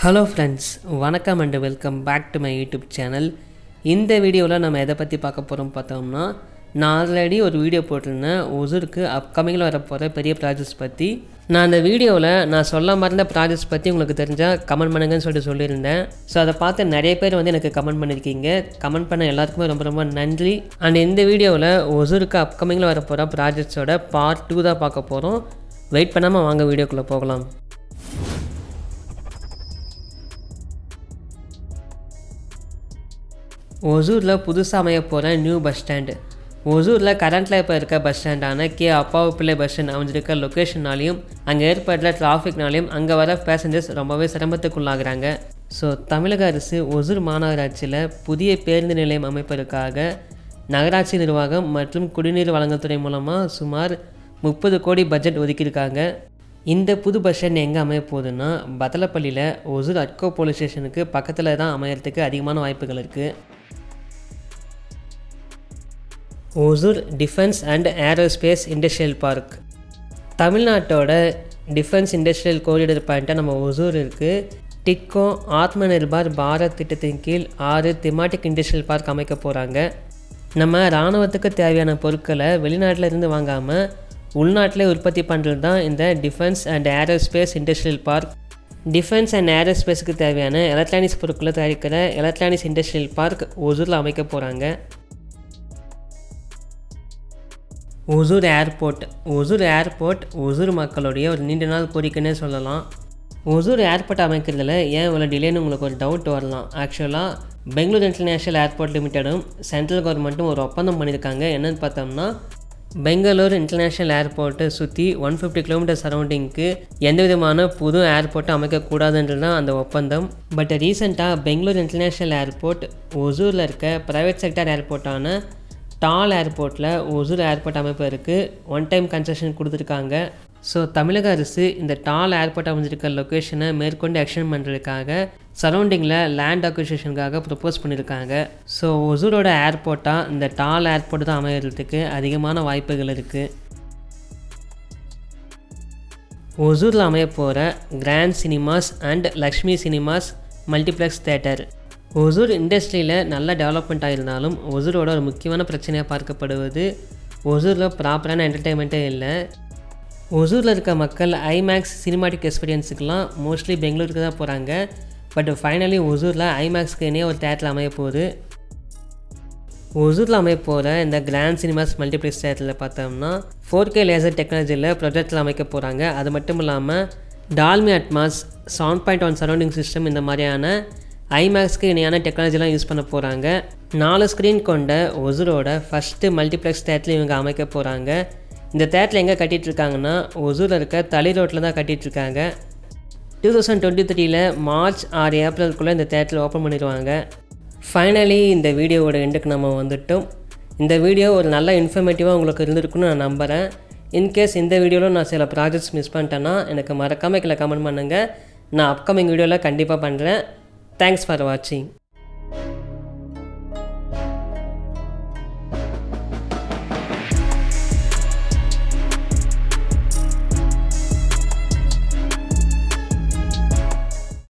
hello friends வணக்கம் and welcome back to my YouTube channel இந்த வீடியோவில் நம்ம எதை பற்றி பார்க்க போகிறோம் பார்த்தோம்னா நான் ஆல்ரெடி ஒரு வீடியோ போட்டிருந்தேன் ஒசூருக்கு அப்கமிங்கில் வரப்போகிற பெரிய ப்ராஜெக்ட்ஸ் பற்றி நான் அந்த வீடியோவில் நான் சொல்ல மறந்த ப்ராஜெக்ட்ஸ் பற்றி உங்களுக்கு தெரிஞ்சால் கமெண்ட் பண்ணுங்கன்னு சொல்லிட்டு சொல்லியிருந்தேன் ஸோ அதை பார்த்து நிறைய பேர் வந்து எனக்கு கமெண்ட் பண்ணியிருக்கீங்க கமெண்ட் பண்ண எல்லாருக்குமே ரொம்ப ரொம்ப நன்றி அண்ட் இந்த வீடியோவில் ஒசூருக்கு அப்கமிங்கில் வரப்போகிற ப்ராஜெக்ட்ஸோட பார்ட் டூ தான் பார்க்க போகிறோம் வெயிட் பண்ணாமல் வாங்க வீடியோக்குள்ளே போகலாம் ஒசூரில் புதுசாக அமைய போகிற நியூ பஸ் ஸ்டாண்டு ஒசூரில் கரண்ட்டில் இப்போ இருக்க பஸ் ஸ்டாண்டான கே அப்பாவு பிள்ளை பஸ் ஸ்டாண்ட் அமைஞ்சிருக்க லொக்கேஷனாலையும் அங்கே ஏற்படுற டிராஃபிக்னாலையும் அங்கே வர பேசஞ்சர்ஸ் ரொம்பவே சிரமத்துக்குள்ளாகிறாங்க ஸோ தமிழக அரசு ஒசூர் மாநகராட்சியில் புதிய பேருந்து நிலையம் அமைப்பதற்காக நகராட்சி நிர்வாகம் மற்றும் குடிநீர் வழங்கல் துறை மூலமாக சுமார் முப்பது கோடி பட்ஜெட் ஒதுக்கியிருக்காங்க இந்த புது பஸ் ஸ்டாண்ட் எங்கே அமைய போகுதுன்னா பத்தலப்பள்ளியில் ஒசூர் அட்கோ போலீஸ் ஸ்டேஷனுக்கு பக்கத்தில் தான் அமையறதுக்கு அதிகமான வாய்ப்புகள் இருக்குது Hosur defence and aerospace industrial park தமிழ்நாட்டோட டிஃபென்ஸ் இண்டஸ்ட்ரியல் கோரிடர் பாயிண்ட்டாக நம்ம ஒசூர் இருக்குது டிக்கோ ஆத்ம நிர்பார் பாரத் திட்டத்தின் கீழ் ஆறு திமாட்டிக் இண்டஸ்ட்ரியல் பார்க் அமைக்க போகிறாங்க நம்ம இராணுவத்துக்கு தேவையான பொருட்களை வெளிநாட்டில் இருந்து வாங்காமல் உள்நாட்டிலே உற்பத்தி பண்ணுறது தான் இந்த defence and aerospace industrial park defence and ஏரோஸ்பேஸுக்கு தேவையான எலக்ட்ரானிக்ஸ் பொருட்களை தயாரிக்கிற எலக்ட்ரானிக்ஸ் இண்டஸ்ட்ரியல் பார்க் ஒசூரில் அமைக்க போகிறாங்க ஒசூர் ஏர்போர்ட் ஒசூர் ஏர்போர்ட் ஒசூர் மக்களுடைய ஒரு நீண்ட நாள் கோரிக்கைன்னே சொல்லலாம் ஒசூர் ஏர்போர்ட் அமைக்கிறதுல ஏன் இவ்வளோ டிலேன்னு உங்களுக்கு ஒரு டவுட் வரலாம் ஆக்சுவலாக பெங்களூர் இன்டர்நேஷ்னல் ஏர்போர்ட் லிமிட்டடும் சென்ட்ரல் கவர்மெண்ட்டும் ஒரு ஒப்பந்தம் பண்ணியிருக்காங்க என்னென்னு பார்த்தோம்னா பெங்களூர் இன்டர்நேஷ்னல் ஏர்போர்ட்டை சுற்றி ஒன் ஃபிஃப்டி கிலோமீட்டர் சரௌண்டிங்க்கு எந்த விதமான புது ஏர்போர்ட்டும் அமைக்கக்கூடாதுன்றது தான் அந்த ஒப்பந்தம் பட் ரீசெண்டாக பெங்களூர் இன்டர்நேஷ்னல் ஏர்போர்ட் ஒசூரில் இருக்க ப்ரைவேட் செக்டர் ஏர்போர்ட்டான டால் ஏர்போர்ட்டில் ஒசூர் ஏர்போர்ட் அமைப்பதற்கு ஒன் டைம் கன்செஷன் கொடுத்துருக்காங்க ஸோ தமிழக அரசு இந்த டால் ஏர்போர்ட் அமைஞ்சிருக்க லொக்கேஷனை மேற்கொண்டு எக்ஸ்டெண்ட் பண்ணுறதுக்காக சரௌண்டிங்கில் லேண்ட் அக்விசேஷனுக்காக ப்ரப்போஸ் பண்ணியிருக்காங்க ஸோ ஒசூரோட ஏர்போர்ட்டாக இந்த டால் ஏர்போர்ட் தான் அமைகிறதுக்கு அதிகமான வாய்ப்புகள் இருக்குது ஒசூரில் அமைய போகிற grand cinemas and Lakshmi cinemas multiplex theatre Hosur இண்டஸ்ட்ரியில் நல்ல டெவலப்மெண்ட் ஆகிருந்தாலும் ஒசூரோட ஒரு முக்கியமான பிரச்சனையாக பார்க்கப்படுவது ஒசூரில் ப்ராப்பரான என்டர்டெயின்மெண்ட்டே இல்லை ஒசூரில் இருக்க மக்கள் ஐமேக்ஸ் சினிமாட்டிக் எக்ஸ்பீரியன்ஸுக்கெலாம் மோஸ்ட்லி பெங்களூருக்கு தான் போகிறாங்க பட் ஃபைனலி ஒசூரில் ஐமேக்ஸ்க்கு இணைய ஒரு தேட்டரில் அமைய போகுது ஒசூரில் அமைய போகிற இந்த கிராண்ட் சினிமாஸ் மல்டிப்ளெக்ஸ் தேட்டரில் பார்த்தோம்னா ஃபோர் கே லேசர் டெக்னாலஜியில் ப்ரொஜெக்டில் அமைக்க போகிறாங்க அது மட்டும் இல்லாமல் Dolby Atmos sound point one surrounding system இந்த மாதிரியான ஐமேக்ஸ்க்கு இணையான டெக்னாலஜிலாம் யூஸ் பண்ண போகிறாங்க நாலு ஸ்க்ரீன் கொண்ட ஒசூரோட ஃபஸ்ட்டு மல்டிப்ளெக்ஸ் தேட்டரில் இவங்க அமைக்க போகிறாங்க இந்த தேட்டரில் எங்கே கட்டிகிட்ருக்காங்கன்னா ஒசூரில் இருக்க தளி ரோட்டில் தான் கட்டிகிட்ருக்காங்க டூ தௌசண்ட் டுவெண்ட்டி த்ரீல மார்ச் ஆறு ஏப்ரலுக்குள்ளே இந்த தேட்டரில் ஓப்பன் பண்ணிடுவாங்க ஃபைனலி இந்த வீடியோவோட எண்டுக்கு நம்ம வந்துட்டோம் இந்த வீடியோ ஒரு நல்ல இன்ஃபர்மேட்டிவாக உங்களுக்கு இருந்திருக்குன்னு நான் நம்புகிறேன் இன்கேஸ் இந்த வீடியோவில் நான் சில ப்ராஜெக்ட்ஸ் மிஸ் பண்ணிட்டேன்னா எனக்கு மறக்காமல் கீழே கமெண்ட் பண்ணுங்கள் நான் அப்கமிங் வீடியோவில் கண்டிப்பாக பண்ணுறேன் தேங்க்ஸ் ஃபார் வாட்சிங்